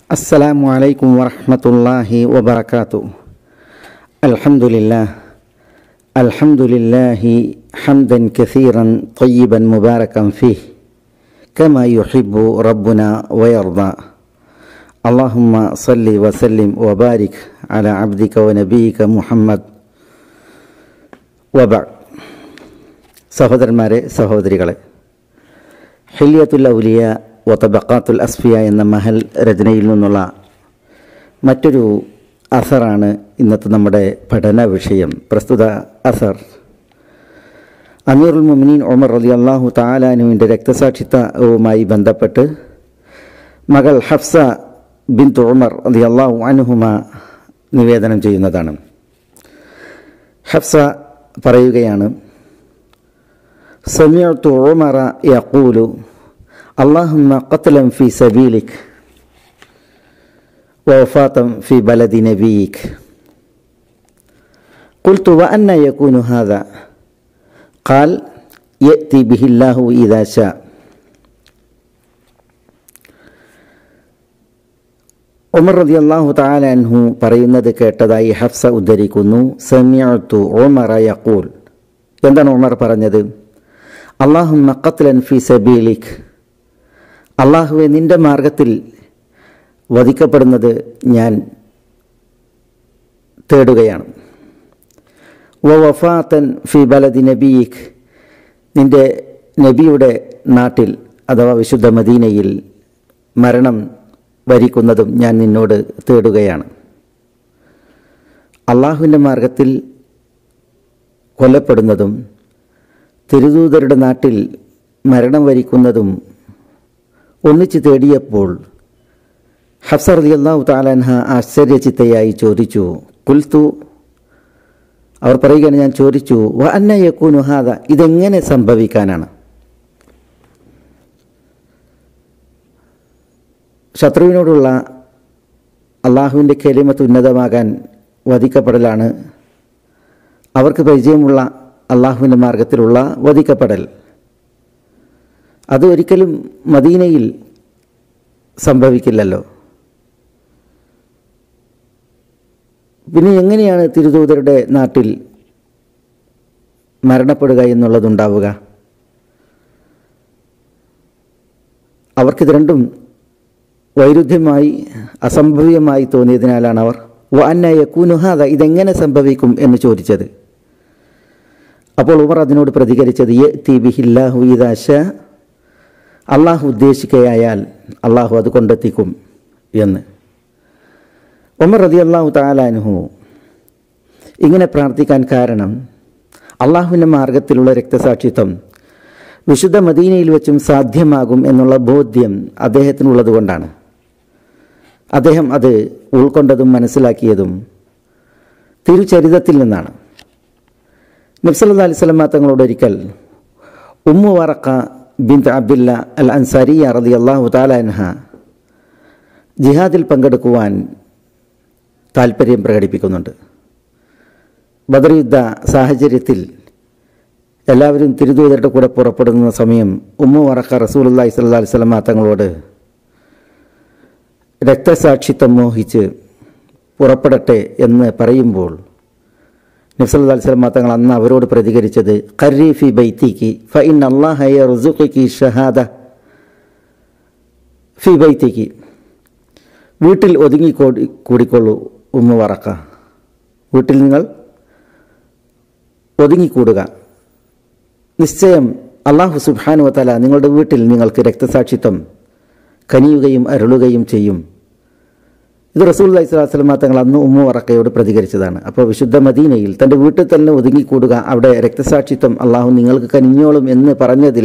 السلام عليكم ورحمة الله وبركاته الحمد لله الحمد لله حمدا كثيرا طيبا مباركا فيه كما يحب ربنا ويرضى اللهم صل وسلم وبارك على عبدك ونبيك محمد وبعد സഹോദരന്മാരെ സഹോദരികളെ ഹില്യത്തുൽ ഔലിയ വത്തബക്കാത്തുൽ അസ്ഫിയ എന്ന മഹൽ രചനയിൽ നിന്നുള്ള മറ്റൊരു അസറാണ് ഇന്നത്തെ നമ്മുടെ പഠന വിഷയം പ്രസ്തുത അസർ അമീറുൽ മുമിനീൻ ഉമർ റലി അള്ളാഹു താലാനുവിൻ്റെ രക്തസാക്ഷിത്വവുമായി ബന്ധപ്പെട്ട് മകൾ ഹഫ്സ ബിൻ ഉമർ റലി അള്ളാഹു അനുഹുമ നിവേദനം ചെയ്യുന്നതാണ് ഹഫ്സ പറയുകയാണ് سمعت عمر يقول اللهم قتلا في سبيلك ووفاة في بلد نبيك قلت وأن يكون هذا قال يأتي به الله إذا شاء ഉമർ റതി അള്ളാഹു താലാൻഹു പറയുന്നത് കേട്ടതായി ഹഫ്സ ഉദ്ധരിക്കുന്നു സമിയത്തു ഉമറ യഖൂൽ എന്താണ് ഉമർ പറഞ്ഞത് അള്ളാഹുമ്മ ഖത്ലൻ ഫി സബീലിക് അള്ളാഹുവെ നിന്റെ മാർഗത്തിൽ വധിക്കപ്പെടുന്നത് ഞാൻ തേടുകയാണ് വ വഫാത്തൻ ഫി ബലദി നബീഖ് നിന്റെ നബിയുടെ നാട്ടിൽ അഥവാ വിശുദ്ധ മദീനയിൽ മരണം വരിക്കുന്നതും ഞാൻ നിന്നോട് തേടുകയാണ് അള്ളാഹുവിൻ്റെ മാർഗത്തിൽ കൊല്ലപ്പെടുന്നതും തിരുദൂതരുടെ നാട്ടിൽ മരണം വരിക്കുന്നതും ഒന്നിച്ച് തേടിയപ്പോൾ ഹഫ്സർ അലി അള്ളാഹു താലാൻഹ ആശ്ചര്യചിത്തയായി ചോദിച്ചു കുൽത്തു അവർ പറയുകയാണ് ഞാൻ ചോദിച്ചു വ അന്ന യക്കൂനു ഹാദ ഇതെങ്ങനെ സംഭവിക്കാനാണ് ശത്രുവിനോടുള്ള അള്ളാഹുവിൻ്റെ കെലിമത്ത് ഉന്നതമാകാൻ വധിക്കപ്പെടലാണ് അവർക്ക് പരിചയമുള്ള അള്ളാഹുവിൻ്റെ മാർഗത്തിലുള്ള വധിക്കപ്പെടൽ അത് ഒരിക്കലും മദീനയിൽ സംഭവിക്കില്ലല്ലോ പിന്നെ എങ്ങനെയാണ് തിരുദൂതരുടെ നാട്ടിൽ മരണപ്പെടുക എന്നുള്ളതുണ്ടാവുക അവർക്കിത് രണ്ടും വൈരുദ്ധ്യമായി അസംഭവ്യമായി തോന്നിയതിനാലാണ് അവർ വ അന്ന യക്കൂനുഹാദ ഇതെങ്ങനെ സംഭവിക്കും എന്ന് ചോദിച്ചത് അപ്പോൾ ഉമർ അതിനോട് പ്രതികരിച്ചത് യ തി ബിഹില്ലാഹു ഇദാശ അള്ളാഹു ഉദ്ദേശിക്കുകയായാൽ അള്ളാഹു അത് കൊണ്ടെത്തിക്കും എന്ന് ഉമർ റതി അള്ളാഹു താലാനുഹു ഇങ്ങനെ പ്രാർത്ഥിക്കാൻ കാരണം അള്ളാഹുവിൻ്റെ മാർഗത്തിലുള്ള രക്തസാക്ഷിത്വം വിശുദ്ധ മദീനയിൽ വെച്ചും സാധ്യമാകും എന്നുള്ള ബോധ്യം അദ്ദേഹത്തിനുള്ളത് കൊണ്ടാണ് അദ്ദേഹം അത് ഉൾക്കൊണ്ടതും മനസ്സിലാക്കിയതും തിരുചരിതത്തിൽ നിന്നാണ് നബ്സല്ലാ അലൈഹി സ്വലമ തങ്ങളോട് ഒരിക്കൽ Umm Waraqa bin Abdullah al Ansariya റതി അള്ളാഹു താലാൻഹ ജിഹാദിൽ പങ്കെടുക്കുവാൻ താല്പര്യം പ്രകടിപ്പിക്കുന്നുണ്ട് ബദർ യുദ്ധ സാഹചര്യത്തിൽ എല്ലാവരും തിരുദൂതരുടെ കൂടെ പുറപ്പെടുന്ന സമയം ഉമ്മു വറക്ക റസൂലി സ്വല്ലാ അലൈഹി സ്വലമ തങ്ങളോട് രക്തസാക്ഷിത്വം മോഹിച്ച് പുറപ്പെടട്ടെ എന്ന് പറയുമ്പോൾ നബ്സല്ലാ സ്വലമ തങ്ങൾ അന്ന് അവരോട് പ്രതികരിച്ചത് ഖരീഫി ബൈത്തിക്ക് ഫ ഇൻ അള്ളാഹയ റുസുഖിക്ക് ഷഹാദ ഫി ബൈത്തിക്ക് വീട്ടിൽ ഒതുങ്ങി കൂടി കൂടിക്കൊള്ളൂ ഉമ്മ വറക്ക വീട്ടിൽ നിങ്ങൾ ഒതുങ്ങിക്കൂടുക നിശ്ചയം അള്ളാഹു സുബാനു വത്തല നിങ്ങളുടെ വീട്ടിൽ നിങ്ങൾക്ക് രക്തസാക്ഷിത്വം കനിയുകയും അരുളുകയും ചെയ്യും ഇത് റസൂൽ അലൈഹി സ്വലാസ്ലമ തങ്ങൾ അന്ന് ഉമ്മ വറക്കയോട് പ്രതികരിച്ചതാണ് അപ്പോൾ വിശുദ്ധ മദീനയിൽ തൻ്റെ വീട്ടിൽ തന്നെ ഒതുങ്ങിക്കൂടുക അവിടെ രക്തസാക്ഷിത്വം അള്ളാഹു നിങ്ങൾക്ക് കനിഞ്ഞോളും എന്ന് പറഞ്ഞതിൽ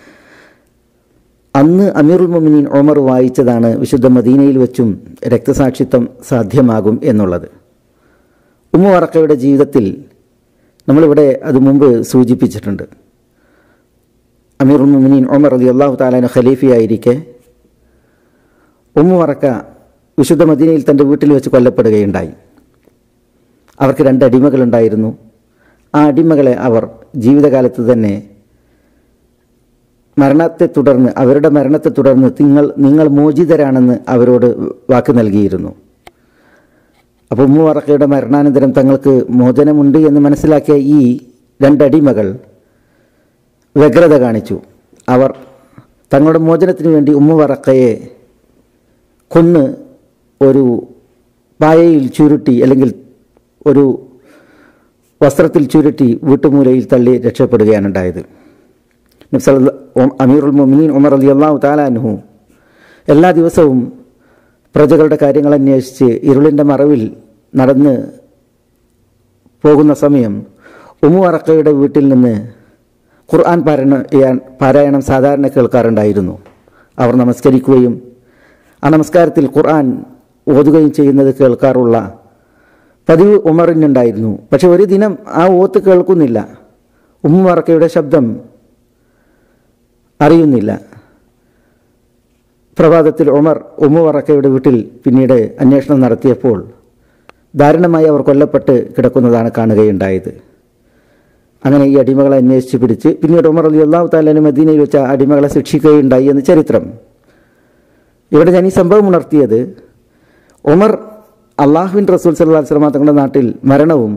അന്ന് അമീറുൽ മൊമിനീൻ ഒമർ വായിച്ചതാണ് വിശുദ്ധ മദീനയിൽ വെച്ചും രക്തസാക്ഷിത്വം സാധ്യമാകും എന്നുള്ളത് ഉമ്മ വറക്കയുടെ ജീവിതത്തിൽ നമ്മളിവിടെ അത് മുമ്പ് സൂചിപ്പിച്ചിട്ടുണ്ട് അമീറുൽ മൊമിനീൻ ഒമർ അലി അള്ളാഹു താലാന ഖലീഫയായിരിക്കെ ഉമ്മ വറക്ക വിശുദ്ധ മദീനയിൽ തൻ്റെ വീട്ടിൽ വെച്ച് കൊല്ലപ്പെടുകയുണ്ടായി അവർക്ക് രണ്ട് അടിമകളുണ്ടായിരുന്നു ആ അടിമകളെ അവർ ജീവിതകാലത്ത് തന്നെ മരണത്തെ തുടർന്ന് അവരുടെ മരണത്തെ തുടർന്ന് നിങ്ങൾ നിങ്ങൾ മോചിതരാണെന്ന് അവരോട് വാക്ക് നൽകിയിരുന്നു അപ്പോൾ ഉമ്മു വറക്കയുടെ മരണാനന്തരം തങ്ങൾക്ക് മോചനമുണ്ട് എന്ന് മനസ്സിലാക്കിയ ഈ രണ്ടടിമകൾ വ്യഗ്രത കാണിച്ചു അവർ തങ്ങളുടെ മോചനത്തിന് വേണ്ടി ഉമ്മു വറക്കയെ കൊന്ന് ഒരു പായയിൽ ചുരുട്ടി അല്ലെങ്കിൽ ഒരു വസ്ത്രത്തിൽ ചുരുട്ടി വീട്ടുമൂലയിൽ തള്ളി രക്ഷപ്പെടുകയാണ് ഉണ്ടായത് നബ്സൽ അമീറുൽ മൊമിനീൻ ഉമർ അലി അള്ളാഹു താലാനുഹു എല്ലാ ദിവസവും പ്രജകളുടെ കാര്യങ്ങൾ അന്വേഷിച്ച് ഇരുളിൻ്റെ മറവിൽ നടന്ന് പോകുന്ന സമയം ഉമു അറക്കയുടെ വീട്ടിൽ നിന്ന് ഖുർആൻ പാരായണം ചെയ്യാൻ പാരായണം സാധാരണ കേൾക്കാറുണ്ടായിരുന്നു അവർ നമസ്കരിക്കുകയും ആ നമസ്കാരത്തിൽ ഖുർആൻ ഓതുകയും ചെയ്യുന്നത് കേൾക്കാറുള്ള പതിവ് ഉമറിനുണ്ടായിരുന്നു പക്ഷെ ഒരു ദിനം ആ ഓത്ത് കേൾക്കുന്നില്ല ഉമ്മു വറക്കയുടെ ശബ്ദം അറിയുന്നില്ല പ്രഭാതത്തിൽ ഉമർ ഉമ്മു വറക്കയുടെ വീട്ടിൽ പിന്നീട് അന്വേഷണം നടത്തിയപ്പോൾ ദാരുണമായി അവർ കൊല്ലപ്പെട്ട് കിടക്കുന്നതാണ് കാണുകയുണ്ടായത് അങ്ങനെ ഈ അടിമകളെ അന്വേഷിച്ച് പിടിച്ച് പിന്നീട് ഉമർ അലി അള്ളാഹു താലാന് മദീനയിൽ വെച്ച ആ അടിമകളെ ശിക്ഷിക്കുകയുണ്ടായി എന്ന് ചരിത്രം ഇവിടെ ഞാൻ ഈ സംഭവം ഉണർത്തിയത് ഉമർ അള്ളാഹുവിൻ റസൂൽ സല്ലാ സ്വലമ തങ്ങളുടെ നാട്ടിൽ മരണവും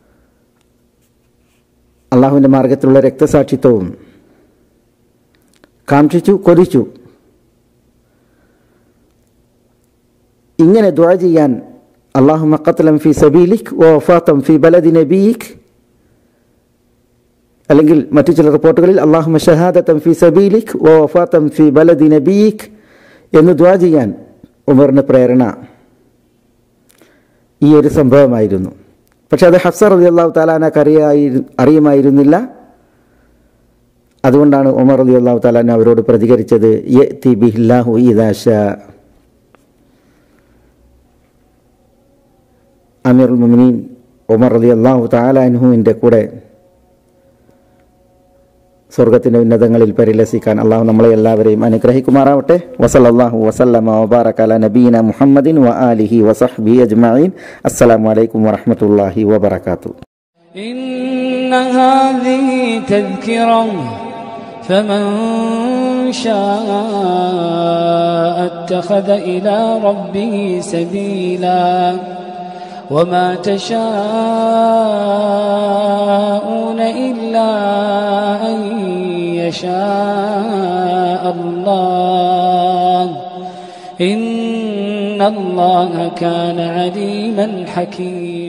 അള്ളാഹുവിൻ്റെ മാർഗത്തിലുള്ള രക്തസാക്ഷിത്വവും കാക്ഷിച്ചു കൊതിച്ചു ഇങ്ങനെ ദ്വാ ചെയ്യാൻ അള്ളാഹു മക്കത്തലം ഫി സബീലിക് ഓ വഫാത്തം ഫി ബലദി നബീഖ് അല്ലെങ്കിൽ മറ്റു ചില റിപ്പോർട്ടുകളിൽ അള്ളാഹു ഷഹാദത്തം ഫി സബീലിക് ഓ വഫാത്തം ഫി ബലദി നബീഖ് എന്ന് ദ്വാ ചെയ്യാൻ ഉമറിന് പ്രേരണ ഈ ഒരു സംഭവമായിരുന്നു പക്ഷെ അത് ഹഫ്സർ അലി അള്ളാഹു താലാനക്ക് അറിയായി അറിയുമായിരുന്നില്ല അതുകൊണ്ടാണ് ഉമർ അലി അള്ളാഹു താലാൻ അവരോട് പ്രതികരിച്ചത് യത്തി ബിഹില്ലാഹു ഇദാഷ അമീറുൽ മുമിനീൻ ഉമർ അലി അള്ളാഹു താലാൻഹുവിൻ്റെ കൂടെ സ്വർഗത്തിൻ്റെ ഉന്നതങ്ങളിൽ പരിലസിക്കാൻ അള്ളാഹു നമ്മളെ എല്ലാവരെയും അനുഗ്രഹിക്കുമാറാവട്ടെ വസലല്ലാഹു വസല്ലമ വബാറകല നബീന മുഹമ്മദിൻ വ ആലിഹി വസഹ്ബി അജ്മഈൻ അസ്സലാമു അലൈക്കും വറഹ്മത്തുള്ളാഹി വബറകാതുഹു إن هذه تذكرة فمن شاء اتخذ إلى ربه سبيلا وما تشاءون إلا أن يشاء الله إن الله كان عليما حكيما